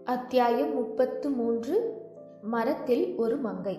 அத்தியாயம் முப்பத்து மூன்று மரத்தில் ஒரு மங்கை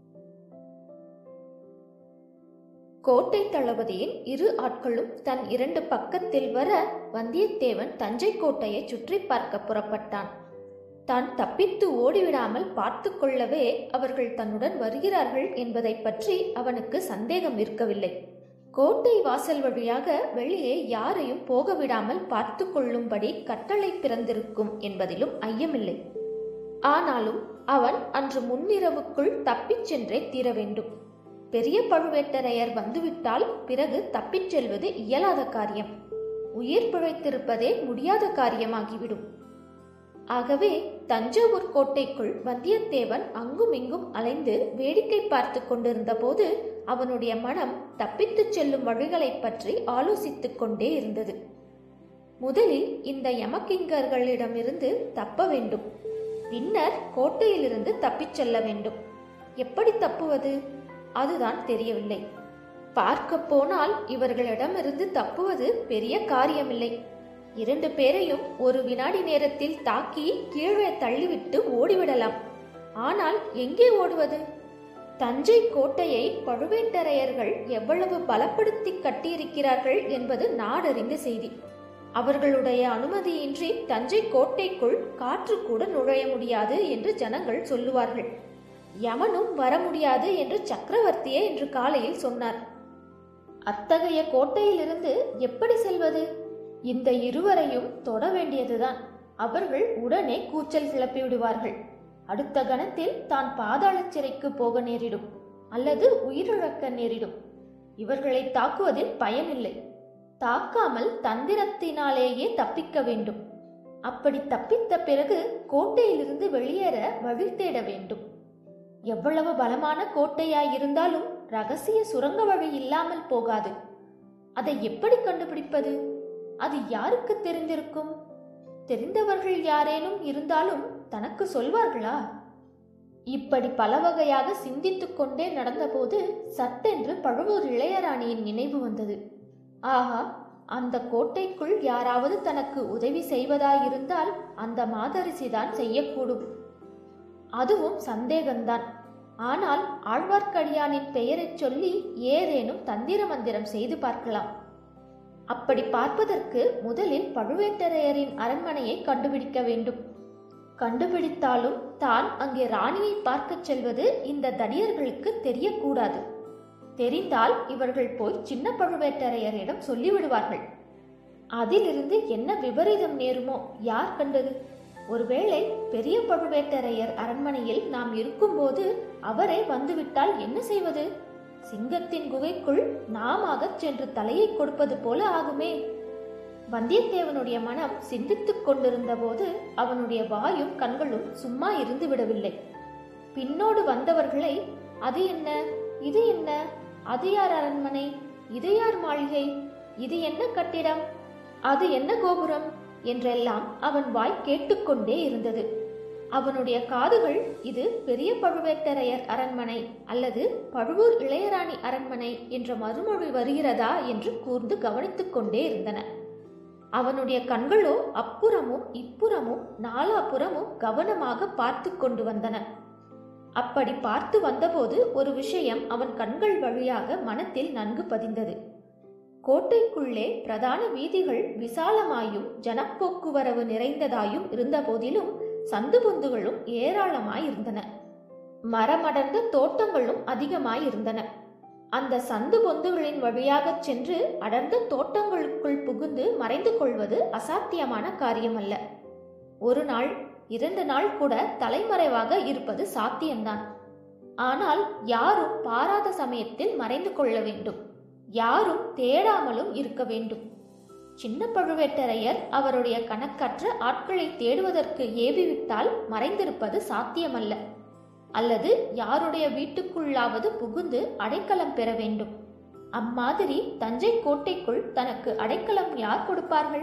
கோட்டை தளபதியின் இரு ஆட்களும் தன் இரண்டு பக்கத்தில் வர வந்தியத்தேவன் தஞ்சை கோட்டையை சுற்றி பார்க்க புறப்பட்டான் தான் தப்பித்து ஓடிவிடாமல் பார்த்து கொள்ளவே அவர்கள் தன்னுடன் வருகிறார்கள் என்பதை பற்றி அவனுக்கு சந்தேகம் இருக்கவில்லை கோட்டை வாசல் வழியாக வெளியே யாரையும் போக விடாமல் பார்த்து கொள்ளும்படி கட்டளை பிறந்திருக்கும் என்பதிலும் ஐயமில்லை ஆனாலும் அவன் அன்று முன்னிரவுக்குள் தப்பிச் சென்றே தீர வேண்டும் பெரிய பழுவேட்டரையர் வந்துவிட்டால் பிறகு தப்பிச் செல்வது இயலாத காரியம் உயிர் பிழைத்திருப்பதே முடியாத காரியமாகிவிடும் ஆகவே தஞ்சாவூர் கோட்டைக்குள் வந்தியத்தேவன் அங்கும் இங்கும் அலைந்து வேடிக்கை பார்த்து கொண்டிருந்த போது அவனுடைய மனம் தப்பித்துச் செல்லும் வழிகளைப் பற்றி ஆலோசித்துக் கொண்டே இருந்தது முதலில் இந்த யமகிங்கர்களிடமிருந்து தப்ப வேண்டும் பின்னர் கோட்டையிலிருந்து தப்பிச் செல்ல வேண்டும் எப்படி தப்புவது அதுதான் தெரியவில்லை பார்க்க போனால் இவர்களிடமிருந்து தப்புவது பெரிய காரியமில்லை இரண்டு பேரையும் ஒரு வினாடி நேரத்தில் தாக்கி கீழே தள்ளிவிட்டு ஓடிவிடலாம் ஆனால் எங்கே ஓடுவது தஞ்சை கோட்டையை பழுவேட்டரையர்கள் எவ்வளவு பலப்படுத்தி கட்டியிருக்கிறார்கள் என்பது நாடறிந்த செய்தி அவர்களுடைய அனுமதியின்றி தஞ்சை கோட்டைக்குள் காற்று கூட நுழைய முடியாது என்று ஜனங்கள் சொல்லுவார்கள் யமனும் வர முடியாது என்று சக்கரவர்த்தியே இன்று காலையில் சொன்னார் அத்தகைய கோட்டையிலிருந்து எப்படி செல்வது இந்த இருவரையும் தொட வேண்டியதுதான் அவர்கள் உடனே கூச்சல் கிளப்பி விடுவார்கள் அடுத்த கணத்தில் தான் பாதாள சிறைக்கு போக நேரிடும் அல்லது உயிரிழக்க நேரிடும் இவர்களை தாக்குவதில் பயனில்லை தாக்காமல் தந்திரத்தினாலேயே தப்பிக்க வேண்டும் அப்படி தப்பித்த பிறகு கோட்டையிலிருந்து வெளியேற வழி தேட வேண்டும் எவ்வளவு பலமான கோட்டையாயிருந்தாலும் ரகசிய சுரங்க வழி இல்லாமல் போகாது அதை எப்படி கண்டுபிடிப்பது அது யாருக்கு தெரிந்திருக்கும் தெரிந்தவர்கள் யாரேனும் இருந்தாலும் தனக்கு சொல்வார்களா இப்படி பல வகையாக சிந்தித்துக் கொண்டே நடந்தபோது சட்டென்று பழுவூர் இளையராணியின் நினைவு வந்தது ஆஹா அந்த கோட்டைக்குள் யாராவது தனக்கு உதவி செய்வதாயிருந்தால் அந்த மாதரிசிதான் செய்யக்கூடும் அதுவும் சந்தேகம்தான் ஆனால் ஆழ்வார்க்கடியானின் பெயரைச் சொல்லி ஏதேனும் தந்திர மந்திரம் செய்து பார்க்கலாம் அப்படி பார்ப்பதற்கு முதலில் பழுவேட்டரையரின் அரண்மனையை கண்டுபிடிக்க வேண்டும் கண்டுபிடித்தாலும் தான் அங்கே ராணியை பார்க்கச் செல்வது இந்த தடியர்களுக்கு தெரியக்கூடாது தெரிந்தால் இவர்கள் போய் சின்ன பழுவேட்டரையரிடம் சொல்லிவிடுவார்கள் அதிலிருந்து என்ன விபரீதம் நேருமோ யார் கண்டது ஒருவேளை பெரிய பழுவேட்டரையர் அரண்மனையில் நாம் இருக்கும்போது அவரே வந்துவிட்டால் என்ன செய்வது சிங்கத்தின் குகைக்குள் நாமாகச் சென்று தலையை கொடுப்பது போல ஆகுமே வந்தியத்தேவனுடைய மனம் சிந்தித்துக் கொண்டிருந்த போது அவனுடைய வாயும் கண்களும் சும்மா இருந்து விடவில்லை பின்னோடு வந்தவர்களை அது என்ன இது என்ன அது யார் அரண்மனை இது யார் மாளிகை இது என்ன கட்டிடம் அது என்ன கோபுரம் என்றெல்லாம் அவன் வாய் கேட்டுக்கொண்டே இருந்தது அவனுடைய காதுகள் இது பெரிய பழுவேட்டரையர் அரண்மனை அல்லது பழுவூர் இளையராணி அரண்மனை என்ற மறுமொழி வருகிறதா என்று கூர்ந்து கவனித்துக் கொண்டே இருந்தன அவனுடைய கண்களோ அப்புறமும் இப்புறமும் நாலாபுறமும் கவனமாக பார்த்து கொண்டு வந்தன அப்படி பார்த்து வந்தபோது ஒரு விஷயம் அவன் கண்கள் வழியாக மனத்தில் நன்கு பதிந்தது கோட்டைக்குள்ளே பிரதான வீதிகள் விசாலமாயும் ஜனப்போக்குவரவு நிறைந்ததாயும் இருந்தபோதிலும் சந்து பொந்துகளும் ஏராளமாய் இருந்தன மரமடர்ந்த தோட்டங்களும் அதிகமாய் இருந்தன அந்த சந்து பொந்துகளின் வழியாகச் சென்று அடர்ந்த தோட்டங்களுக்குள் புகுந்து மறைந்து கொள்வது அசாத்தியமான காரியமல்ல ஒரு நாள் இரண்டு நாள் கூட தலைமறைவாக இருப்பது சாத்தியம்தான் ஆனால் யாரும் பாராத சமயத்தில் மறைந்து கொள்ள வேண்டும் யாரும் தேடாமலும் இருக்க வேண்டும் சின்ன பழுவேட்டரையர் அவருடைய கணக்கற்ற ஆட்களை தேடுவதற்கு ஏவிவிட்டால் மறைந்திருப்பது சாத்தியமல்ல அல்லது யாருடைய வீட்டுக்குள்ளாவது புகுந்து அடைக்கலம் பெற வேண்டும் அம்மாதிரி தஞ்சை கோட்டைக்குள் தனக்கு அடைக்கலம் யார் கொடுப்பார்கள்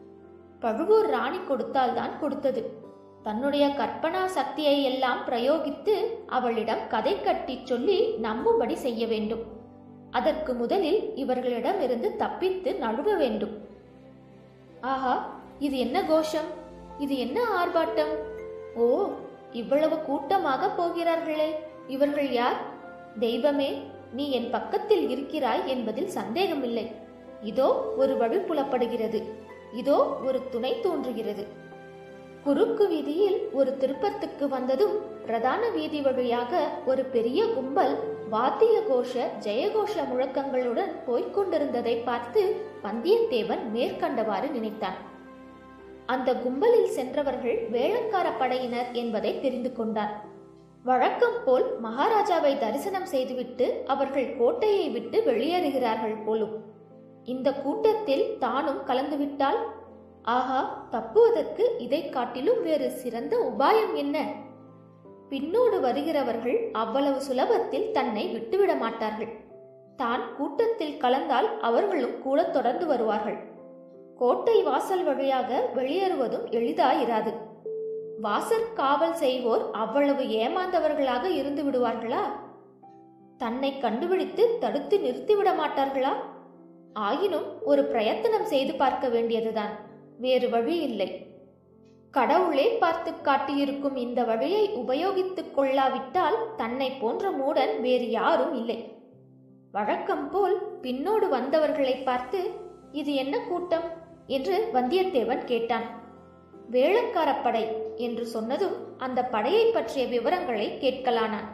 பழுவூர் ராணி கொடுத்தால்தான் கொடுத்தது தன்னுடைய கற்பனா சக்தியை எல்லாம் பிரயோகித்து அவளிடம் கதை கட்டிச் சொல்லி நம்பும்படி செய்ய வேண்டும் அதற்கு முதலில் இவர்களிடமிருந்து தப்பித்து நழுவ வேண்டும் ஆஹா இது என்ன கோஷம் இது என்ன ஆர்ப்பாட்டம் ஓ இவ்வளவு கூட்டமாக போகிறார்களே இவர்கள் யார் தெய்வமே நீ என் பக்கத்தில் இருக்கிறாய் என்பதில் சந்தேகமில்லை இதோ ஒரு வழி புலப்படுகிறது இதோ ஒரு துணை தோன்றுகிறது குறுக்கு வீதியில் ஒரு திருப்பத்துக்கு வந்ததும் பிரதான வீதி வழியாக ஒரு பெரிய கும்பல் வாத்திய கோஷ ஜெயகோஷ முழக்கங்களுடன் போய்க் கொண்டிருந்ததை பார்த்து வந்தியத்தேவன் மேற்கண்டவாறு நினைத்தான் அந்த கும்பலில் சென்றவர்கள் வேளக்கார படையினர் என்பதை தெரிந்து கொண்டான் வழக்கம் போல் மகாராஜாவை தரிசனம் செய்துவிட்டு அவர்கள் கோட்டையை விட்டு வெளியேறுகிறார்கள் போலும் இந்த கூட்டத்தில் தானும் கலந்துவிட்டால் ஆஹா தப்புவதற்கு இதை காட்டிலும் வேறு சிறந்த உபாயம் என்ன பின்னோடு வருகிறவர்கள் அவ்வளவு சுலபத்தில் தன்னை விட்டுவிட மாட்டார்கள் தான் கூட்டத்தில் கலந்தால் அவர்களும் கூட தொடர்ந்து வருவார்கள் கோட்டை வாசல் வழியாக வெளியேறுவதும் எளிதாயிராது வாசற் காவல் செய்வோர் அவ்வளவு ஏமாந்தவர்களாக இருந்து விடுவார்களா தன்னை கண்டுபிடித்து தடுத்து நிறுத்திவிட மாட்டார்களா ஆயினும் ஒரு பிரயத்தனம் செய்து பார்க்க வேண்டியதுதான் வேறு வழி இல்லை கடவுளே பார்த்து காட்டியிருக்கும் இந்த வழியை உபயோகித்துக் கொள்ளாவிட்டால் தன்னை போன்ற மூடன் வேறு யாரும் இல்லை வழக்கம் போல் பின்னோடு வந்தவர்களை பார்த்து இது என்ன கூட்டம் என்று வந்தியத்தேவன் கேட்டான் வேளக்கார படை என்று சொன்னதும் அந்த படையை பற்றிய விவரங்களை கேட்கலானான்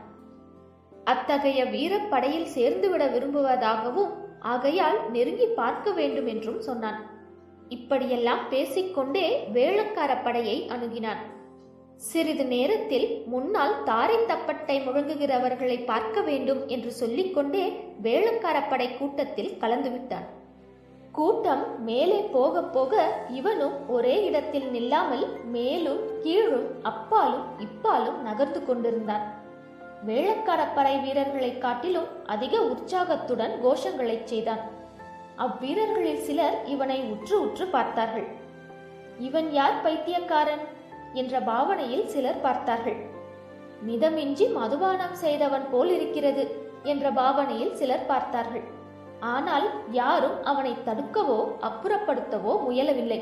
அத்தகைய வீரப்படையில் சேர்ந்துவிட விரும்புவதாகவும் ஆகையால் நெருங்கி பார்க்க வேண்டும் என்றும் சொன்னான் இப்படியெல்லாம் பேசிக்கொண்டே வேளக்கார படையை அணுகினான் சிறிது நேரத்தில் முன்னால் தாரை தப்பட்டை முழங்குகிறவர்களை பார்க்க வேண்டும் என்று சொல்லிக்கொண்டே வேளக்கார படை கூட்டத்தில் கலந்துவிட்டான் கூட்டம் மேலே போக போக இவனும் ஒரே இடத்தில் நில்லாமல் மேலும் கீழும் அப்பாலும் இப்பாலும் நகர்ந்து கொண்டிருந்தான் வேளக்கார படை வீரர்களைக் காட்டிலும் அதிக உற்சாகத்துடன் கோஷங்களைச் செய்தான் அவ்வீரர்களில் சிலர் இவனை உற்று உற்று பார்த்தார்கள் இவன் யார் பைத்தியக்காரன் என்ற பாவனையில் சிலர் பார்த்தார்கள் மிதமின்றி மதுபானம் செய்தவன் போல் இருக்கிறது என்ற பாவனையில் சிலர் பார்த்தார்கள் ஆனால் யாரும் அவனை தடுக்கவோ அப்புறப்படுத்தவோ முயலவில்லை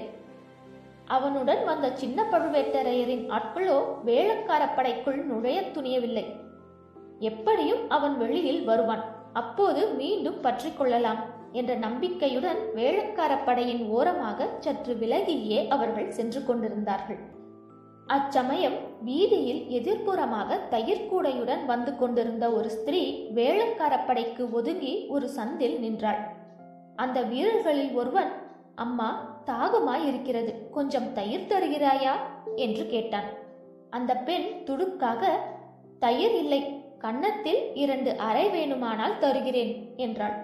அவனுடன் வந்த சின்ன பழுவேட்டரையரின் ஆட்களோ வேளக்கார படைக்குள் நுழையத் துணியவில்லை எப்படியும் அவன் வெளியில் வருவான் அப்போது மீண்டும் பற்றிக் கொள்ளலாம் என்ற நம்பிக்கையுடன் வேளக்கார படையின் ஓரமாக சற்று விலகியே அவர்கள் சென்று கொண்டிருந்தார்கள் அச்சமயம் வீதியில் எதிர்ப்புறமாக தயிர்கூடையுடன் வந்து கொண்டிருந்த ஒரு ஸ்திரீ வேளக்கார படைக்கு ஒதுங்கி ஒரு சந்தில் நின்றாள் அந்த வீரர்களில் ஒருவன் அம்மா தாகமாய் இருக்கிறது கொஞ்சம் தயிர் தருகிறாயா என்று கேட்டான் அந்த பெண் துடுக்காக தயிர் இல்லை கன்னத்தில் இரண்டு அறை வேணுமானால் தருகிறேன் என்றாள்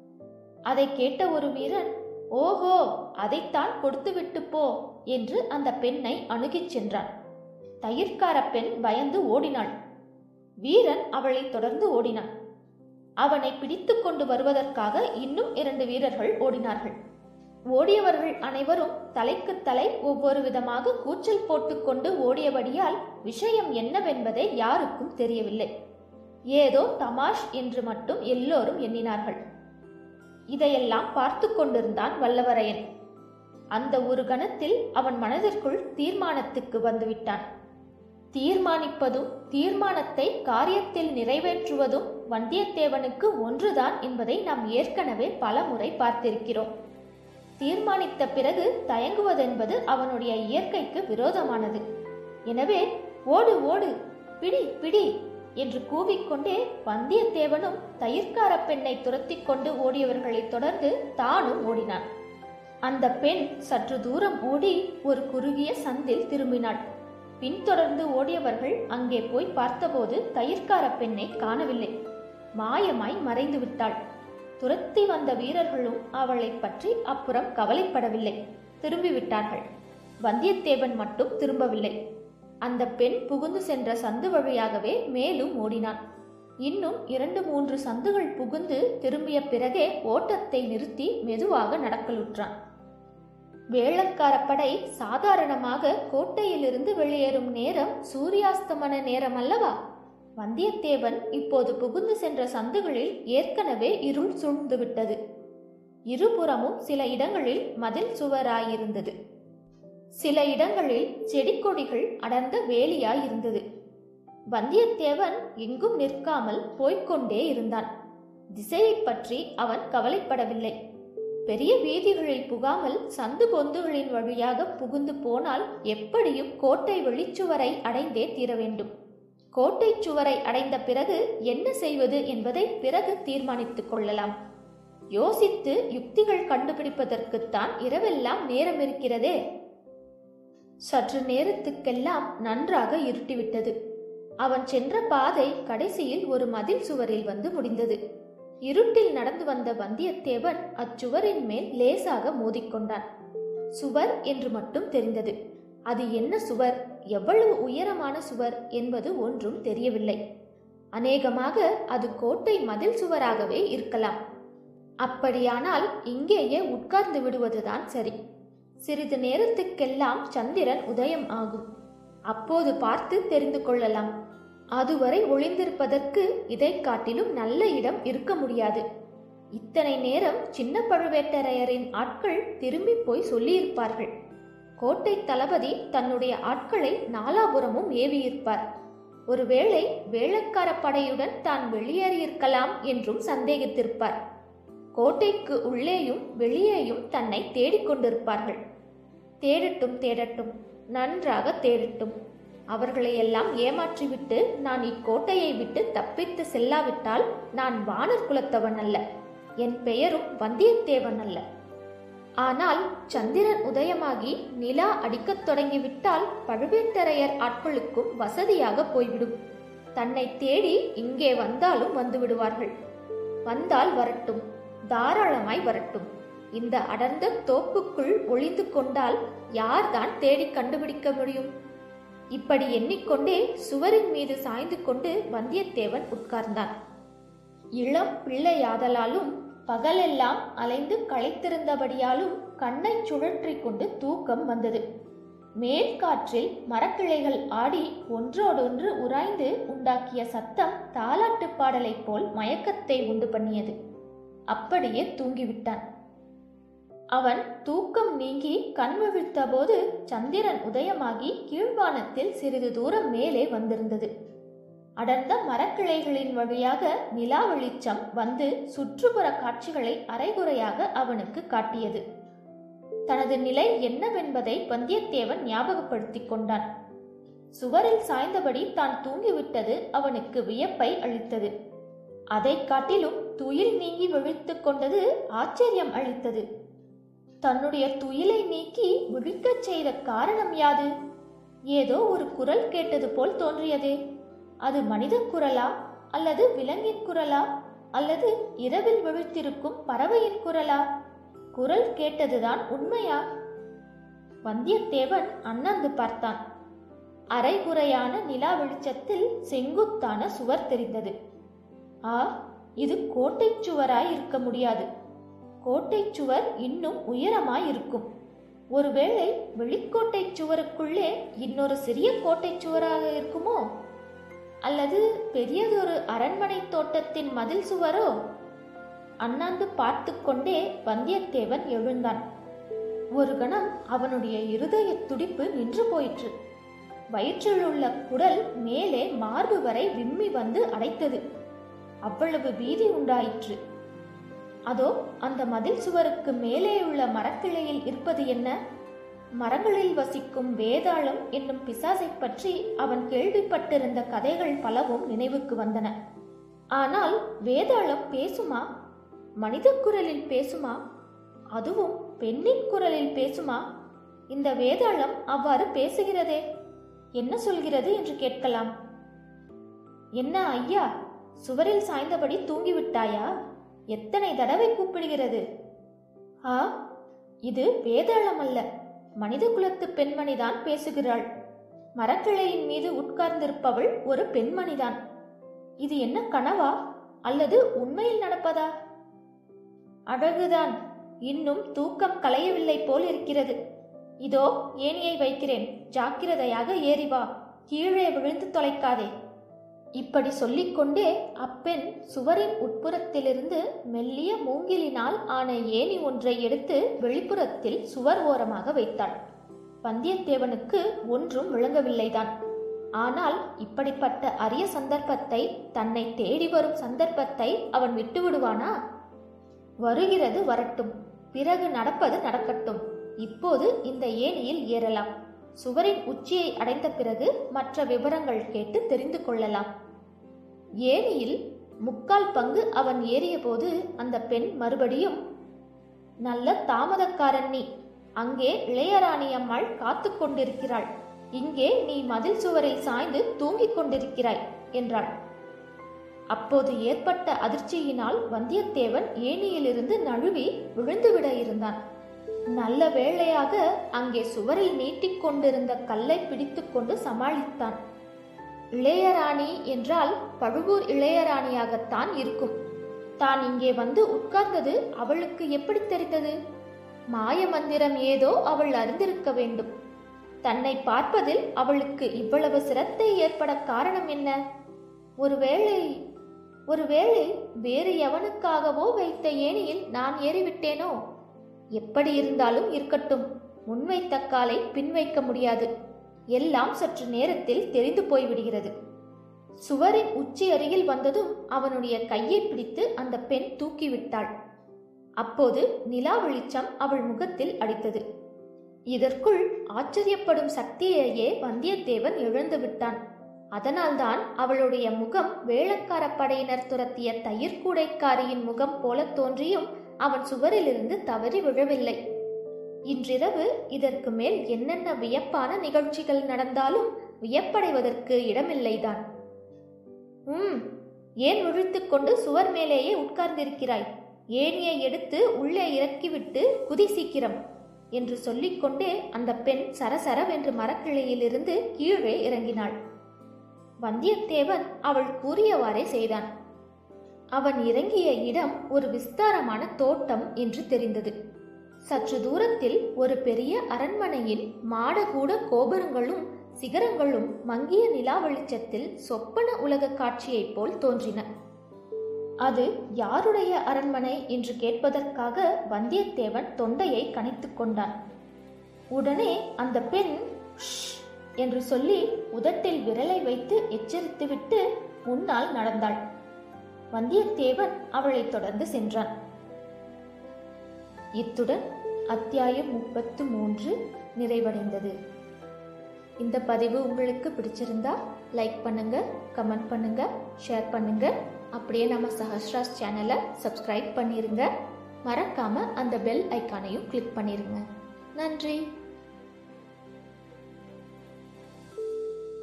அதை கேட்ட ஒரு வீரன் ஓஹோ அதைத்தான் கொடுத்துவிட்டு போ என்று அந்த பெண்ணை அணுகிச் சென்றான் தயிர்க்கார பெண் பயந்து ஓடினாள் வீரன் அவளை தொடர்ந்து ஓடினான் அவனை பிடித்து கொண்டு வருவதற்காக இன்னும் இரண்டு வீரர்கள் ஓடினார்கள் ஓடியவர்கள் அனைவரும் தலைக்கு தலை ஒவ்வொரு விதமாக கூச்சல் போட்டுக்கொண்டு ஓடியபடியால் விஷயம் என்னவென்பதை யாருக்கும் தெரியவில்லை ஏதோ தமாஷ் என்று மட்டும் எல்லோரும் எண்ணினார்கள் இதையெல்லாம் பார்த்து கொண்டிருந்தான் வல்லவரையன் அந்த ஒரு கணத்தில் அவன் மனதிற்குள் தீர்மானத்துக்கு வந்துவிட்டான் தீர்மானிப்பதும் தீர்மானத்தை காரியத்தில் நிறைவேற்றுவதும் வந்தியத்தேவனுக்கு ஒன்றுதான் என்பதை நாம் ஏற்கனவே பல முறை பார்த்திருக்கிறோம் தீர்மானித்த பிறகு தயங்குவதென்பது அவனுடைய இயற்கைக்கு விரோதமானது எனவே ஓடு ஓடு பிடி பிடி என்று கூவிக்கொண்டே வந்தியத்தேவனும் தயிர்க்கார பெண்ணை துரத்தி கொண்டு ஓடியவர்களைத் தொடர்ந்து தானும் ஓடினான் அந்த பெண் சற்று தூரம் ஓடி ஒரு குறுகிய சந்தில் திரும்பினாள் பின்தொடர்ந்து ஓடியவர்கள் அங்கே போய் பார்த்தபோது தயிர்க்கார பெண்ணை காணவில்லை மாயமாய் மறைந்து விட்டாள் துரத்தி வந்த வீரர்களும் அவளை பற்றி அப்புறம் கவலைப்படவில்லை திரும்பிவிட்டார்கள் வந்தியத்தேவன் மட்டும் திரும்பவில்லை அந்த பெண் புகுந்து சென்ற சந்து வழியாகவே மேலும் ஓடினான் இன்னும் இரண்டு மூன்று சந்துகள் புகுந்து திரும்பிய பிறகே ஓட்டத்தை நிறுத்தி மெதுவாக நடக்கலுற்றான் வேளக்கார படை சாதாரணமாக கோட்டையிலிருந்து வெளியேறும் நேரம் சூரியாஸ்தமன நேரம் அல்லவா வந்தியத்தேவன் இப்போது புகுந்து சென்ற சந்துகளில் ஏற்கனவே இருள் சூழ்ந்துவிட்டது இருபுறமும் சில இடங்களில் மதில் சுவராயிருந்தது சில இடங்களில் செடி கொடிகள் அடர்ந்த வேலியாய் இருந்தது வந்தியத்தேவன் எங்கும் நிற்காமல் போய்க்கொண்டே இருந்தான் திசையைப் பற்றி அவன் கவலைப்படவில்லை பெரிய வீதிகளில் புகாமல் சந்து பொந்துகளின் வழியாக புகுந்து போனால் எப்படியும் கோட்டை வெளிச்சுவரை அடைந்தே தீர வேண்டும் கோட்டை சுவரை அடைந்த பிறகு என்ன செய்வது என்பதை பிறகு தீர்மானித்துக் கொள்ளலாம் யோசித்து யுக்திகள் கண்டுபிடிப்பதற்குத்தான் இரவெல்லாம் நேரம் இருக்கிறதே சற்று நேரத்துக்கெல்லாம் நன்றாக இருட்டிவிட்டது அவன் சென்ற பாதை கடைசியில் ஒரு மதில் சுவரில் வந்து முடிந்தது இருட்டில் நடந்து வந்த வந்தியத்தேவன் அச்சுவரின் மேல் லேசாக மோதிக்கொண்டான் சுவர் என்று மட்டும் தெரிந்தது அது என்ன சுவர் எவ்வளவு உயரமான சுவர் என்பது ஒன்றும் தெரியவில்லை அநேகமாக அது கோட்டை மதில் சுவராகவே இருக்கலாம் அப்படியானால் இங்கேயே உட்கார்ந்து விடுவதுதான் சரி சிறிது நேரத்துக்கெல்லாம் சந்திரன் உதயம் ஆகும் அப்போது பார்த்து தெரிந்து கொள்ளலாம் அதுவரை ஒளிந்திருப்பதற்கு இதை காட்டிலும் நல்ல இடம் இருக்க முடியாது இத்தனை நேரம் சின்ன பழுவேட்டரையரின் ஆட்கள் திரும்பி போய் சொல்லியிருப்பார்கள் கோட்டை தளபதி தன்னுடைய ஆட்களை நாலாபுரமும் ஏவியிருப்பார் ஒருவேளை வேளக்கார படையுடன் தான் வெளியேறியிருக்கலாம் என்றும் சந்தேகித்திருப்பார் கோட்டைக்கு உள்ளேயும் வெளியேயும் தன்னை தேடிக்கொண்டிருப்பார்கள் தேடட்டும் தேடட்டும் நன்றாக தேடட்டும் அவர்களையெல்லாம் ஏமாற்றிவிட்டு நான் இக்கோட்டையை விட்டு தப்பித்து செல்லாவிட்டால் நான் வானர் குலத்தவன் அல்ல என் பெயரும் வந்தியத்தேவன் அல்ல ஆனால் சந்திரன் உதயமாகி நிலா அடிக்கத் தொடங்கிவிட்டால் பழுவேட்டரையர் ஆட்களுக்கும் வசதியாக போய்விடும் தன்னை தேடி இங்கே வந்தாலும் வந்து விடுவார்கள் வந்தால் வரட்டும் தாராளமாய் வரட்டும் இந்த அடர்ந்த தோப்புக்குள் ஒளிந்து கொண்டால் யார்தான் தேடி கண்டுபிடிக்க முடியும் இப்படி எண்ணிக்கொண்டே சுவரின் மீது சாய்ந்து கொண்டு வந்தியத்தேவன் உட்கார்ந்தான் இளம் பிள்ளையாதலாலும் பகலெல்லாம் அலைந்து களைத்திருந்தபடியாலும் கண்ணை சுழற்றி கொண்டு தூக்கம் வந்தது மேல் காற்றில் மரக்கிளைகள் ஆடி ஒன்றோடொன்று உராய்ந்து உண்டாக்கிய சத்தம் தாலாட்டு பாடலைப் போல் மயக்கத்தை உண்டு பண்ணியது அப்படியே தூங்கிவிட்டான் அவன் தூக்கம் நீங்கி கண் விழித்தபோது சந்திரன் உதயமாகி கீழ்வானத்தில் சிறிது தூரம் மேலே வந்திருந்தது அடர்ந்த மரக்கிளைகளின் வழியாக நிலா வெளிச்சம் வந்து சுற்றுப்புற காட்சிகளை அரைகுறையாக அவனுக்கு காட்டியது தனது நிலை என்னவென்பதை வந்தியத்தேவன் ஞாபகப்படுத்திக் கொண்டான் சுவரில் சாய்ந்தபடி தான் தூங்கிவிட்டது அவனுக்கு வியப்பை அளித்தது அதைக் காட்டிலும் துயில் நீங்கி விழித்துக் கொண்டது ஆச்சரியம் அளித்தது தன்னுடைய துயிலை நீக்கி விழிக்கச் செய்த காரணம் யாது ஏதோ ஒரு குரல் கேட்டது போல் தோன்றியதே அது மனித குரலா அல்லது விலங்கின் குரலா அல்லது இரவில் விழித்திருக்கும் பறவையின் குரலா குரல் கேட்டதுதான் உண்மையா வந்தியத்தேவன் அண்ணாந்து பார்த்தான் அரைகுறையான நிலா வெளிச்சத்தில் செங்குத்தான சுவர் தெரிந்தது ஆ இது கோட்டைச் சுவராய் இருக்க முடியாது கோட்டைச் சுவர் இன்னும் உயரமாய் இருக்கும் ஒருவேளை வெளிக்கோட்டைச் சுவருக்குள்ளே இன்னொரு சிறிய கோட்டைச் சுவராக இருக்குமோ அல்லது பெரியதொரு அரண்மனை தோட்டத்தின் மதில் சுவரோ அண்ணாந்து பார்த்து கொண்டே வந்தியத்தேவன் எழுந்தான் ஒரு கணம் அவனுடைய இருதய துடிப்பு நின்று போயிற்று வயிற்றில் உள்ள குடல் மேலே மார்பு வரை விம்மி வந்து அடைத்தது அவ்வளவு பீதி உண்டாயிற்று அதோ அந்த மதில் சுவருக்கு மேலே உள்ள மரக்கிளையில் இருப்பது என்ன மரங்களில் வசிக்கும் வேதாளம் என்னும் பிசாசைப் பற்றி அவன் கேள்விப்பட்டிருந்த கதைகள் பலவும் நினைவுக்கு வந்தன ஆனால் வேதாளம் பேசுமா மனித குரலில் பேசுமா அதுவும் பெண்ணின் குரலில் பேசுமா இந்த வேதாளம் அவ்வாறு பேசுகிறதே என்ன சொல்கிறது என்று கேட்கலாம் என்ன ஐயா சுவரில் சாய்ந்தபடி தூங்கிவிட்டாயா எத்தனை தடவை கூப்பிடுகிறது ஆ இது வேதாளம் அல்ல மனித குலத்து பெண்மணிதான் பேசுகிறாள் மரக்கிளையின் மீது உட்கார்ந்திருப்பவள் ஒரு பெண்மணிதான் இது என்ன கனவா அல்லது உண்மையில் நடப்பதா அழகுதான் இன்னும் தூக்கம் கலையவில்லை போல் இருக்கிறது இதோ ஏணியை வைக்கிறேன் ஜாக்கிரதையாக ஏறி வா கீழே விழுந்து தொலைக்காதே இப்படி சொல்லிக்கொண்டே அப்பெண் சுவரின் உட்புறத்திலிருந்து மெல்லிய மூங்கிலினால் ஆன ஏணி ஒன்றை எடுத்து வெளிப்புறத்தில் சுவர் ஓரமாக வைத்தாள் வந்தியத்தேவனுக்கு ஒன்றும் விளங்கவில்லைதான் ஆனால் இப்படிப்பட்ட அரிய சந்தர்ப்பத்தை தன்னை தேடி வரும் சந்தர்ப்பத்தை அவன் விட்டு விடுவானா வருகிறது வரட்டும் பிறகு நடப்பது நடக்கட்டும் இப்போது இந்த ஏணியில் ஏறலாம் சுவரின் உச்சியை அடைந்த பிறகு மற்ற விவரங்கள் கேட்டு தெரிந்து கொள்ளலாம் ஏணியில் முக்கால் பங்கு அவன் ஏறியபோது அந்த பெண் மறுபடியும் நல்ல தாமதக்காரன் நீ அங்கே இளையராணி அம்மாள் காத்து கொண்டிருக்கிறாள் இங்கே நீ மதில் சுவரில் சாய்ந்து தூங்கிக் கொண்டிருக்கிறாய் என்றாள் அப்போது ஏற்பட்ட அதிர்ச்சியினால் வந்தியத்தேவன் ஏணியிலிருந்து நழுவி விழுந்துவிட இருந்தான் நல்ல வேளையாக அங்கே சுவரில் நீட்டிக் கொண்டிருந்த கல்லை பிடித்துக்கொண்டு சமாளித்தான் இளையராணி என்றால் பழுவூர் இளையராணியாகத்தான் இருக்கும் தான் இங்கே வந்து உட்கார்ந்தது அவளுக்கு எப்படி தெரிந்தது மாய மந்திரம் ஏதோ அவள் அறிந்திருக்க வேண்டும் தன்னை பார்ப்பதில் அவளுக்கு இவ்வளவு சிரத்தை ஏற்பட காரணம் என்ன ஒருவேளை ஒருவேளை வேறு எவனுக்காகவோ வைத்த ஏணியில் நான் ஏறிவிட்டேனோ எப்படி இருந்தாலும் இருக்கட்டும் முன்வைத்த காலை பின் வைக்க முடியாது எல்லாம் சற்று நேரத்தில் தெரிந்து போய்விடுகிறது சுவரின் உச்சி அருகில் வந்ததும் அவனுடைய கையை பிடித்து அந்த பெண் தூக்கிவிட்டாள் அப்போது நிலா வெளிச்சம் அவள் முகத்தில் அடித்தது இதற்குள் ஆச்சரியப்படும் சக்தியையே வந்தியத்தேவன் இழந்து விட்டான் அதனால்தான் அவளுடைய முகம் வேளக்கார படையினர் துரத்திய தயிர்கூடைக்காரியின் முகம் போல தோன்றியும் அவன் சுவரிலிருந்து தவறி விழவில்லை இன்றிரவு இதற்கு மேல் என்னென்ன வியப்பான நிகழ்ச்சிகள் நடந்தாலும் வியப்படைவதற்கு இடமில்லைதான் ம் ஏன் விழித்துக் கொண்டு சுவர் மேலேயே உட்கார்ந்திருக்கிறாய் ஏணியை எடுத்து உள்ளே இறக்கிவிட்டு குதி சீக்கிரம் என்று சொல்லிக்கொண்டே அந்த பெண் சரசரவென்று மரக்கிளையிலிருந்து கீழே இறங்கினாள் வந்தியத்தேவன் அவள் கூறியவாறே செய்தான் அவன் இறங்கிய இடம் ஒரு விஸ்தாரமான தோட்டம் என்று தெரிந்தது சற்று தூரத்தில் ஒரு பெரிய அரண்மனையின் மாடகூட கோபுரங்களும் சிகரங்களும் மங்கிய நிலா வெளிச்சத்தில் சொப்பன உலக காட்சியைப் போல் தோன்றின அது யாருடைய அரண்மனை என்று கேட்பதற்காக வந்தியத்தேவன் தொண்டையை கனைத்துக் கொண்டான் உடனே அந்த பெண் "ஷ்" என்று சொல்லி உதட்டில் விரலை வைத்து எச்சரித்துவிட்டு முன்னால் நடந்தாள் வந்தியத்தேவன் அவளை தொடர்ந்து சென்றான் இத்துடன் அத்தியாயம் முப்பத்து மூன்று நிறைவடைந்தது இந்த பதிவு உங்களுக்கு பிடிச்சிருந்தா லைக் பண்ணுங்க கமெண்ட் பண்ணுங்க ஷேர் பண்ணுங்க அப்படியே நம்ம சஹஸ்ராஸ் சேனலை சப்ஸ்கிரைப் பண்ணிருங்க மறக்காம அந்த பெல் ஐக்கானையும் கிளிக் பண்ணிருங்க நன்றி